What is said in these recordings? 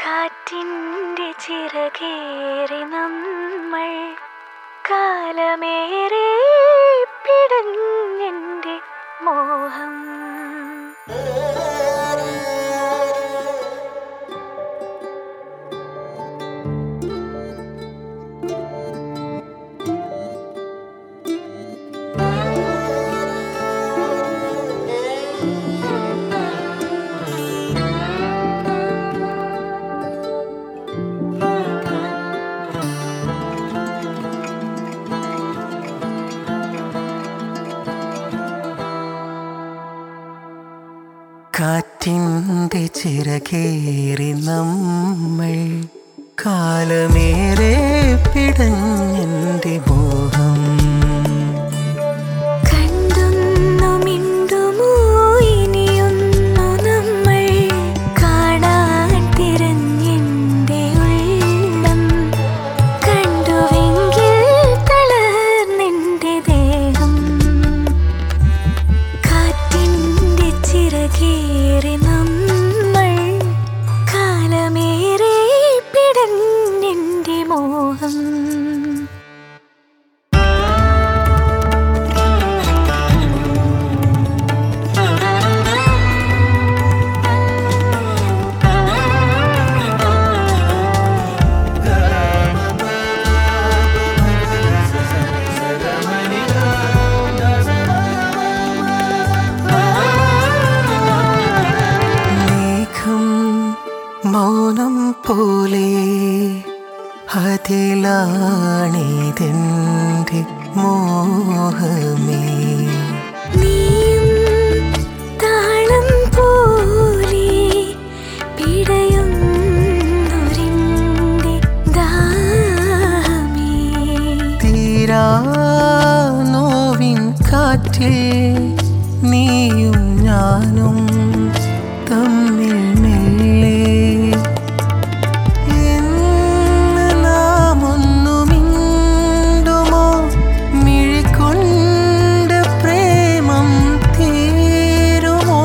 കാറ്റിൻ്റെ ചിറകേറി നമ്മൾ കാലമേറെ പിടഞ്ഞെൻ്റെ മോഹം കാറ്റിൻ്റെ ചിറകേറി നമ്മൾ കാലമേറെ പിടഞ്ഞെൻ്റെ മോഹം കണ്ടൊന്നു മിണ്ടുമോ ഇനിയൊന്നു നമ്മൾ കാണാൻ തിരഞ്ഞെൻ്റെ ഉള്ളം കണ്ടുവെങ്കിൽ തളർന്നെൻ്റെ ദേഹം കാറ്റിൻ്റെ ചിറകേറി നമ്മൾ കാലമേറെ പിടഞ്ഞെൻ്റെ മോഹം മേഘം മൗനം പോലെ അതിലാണിതെൻ്റെ മോഹമേ നീയും താളം പോലെ പിടയുന്നൊരിൻ്റെ ദാഹമേ തീരാ നോവിൻ കാറ്റിൽ നീയും ഞാനും തമ്മിൽ മെല്ലെ എന്ന് നാം ഒന്നു മിണ്ടുമോ മിഴികൊണ്ട് പ്രേമം തീരുമോ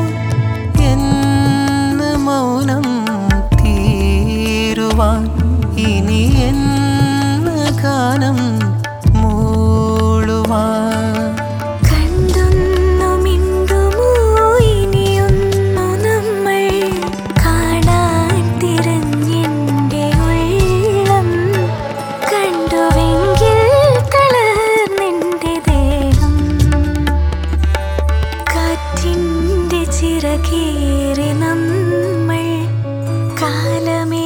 എന്ന് മൗനം തീരുവാൻ ഇനി എന്ന് ഗാനം മൂളുവാൻ കണ്ടൊന്നു മിണ്ടുമോ ഇനിയൊന്നു നമ്മൾ കാണാൻ തിരഞ്ഞെൻ്റെ ഉള്ളം കണ്ടുവെങ്കിൽ തളർന്നെൻ്റെ ദേഹം കാറ്റിൻ്റെ ചിറകേറി നമ്മൾ കാലമേ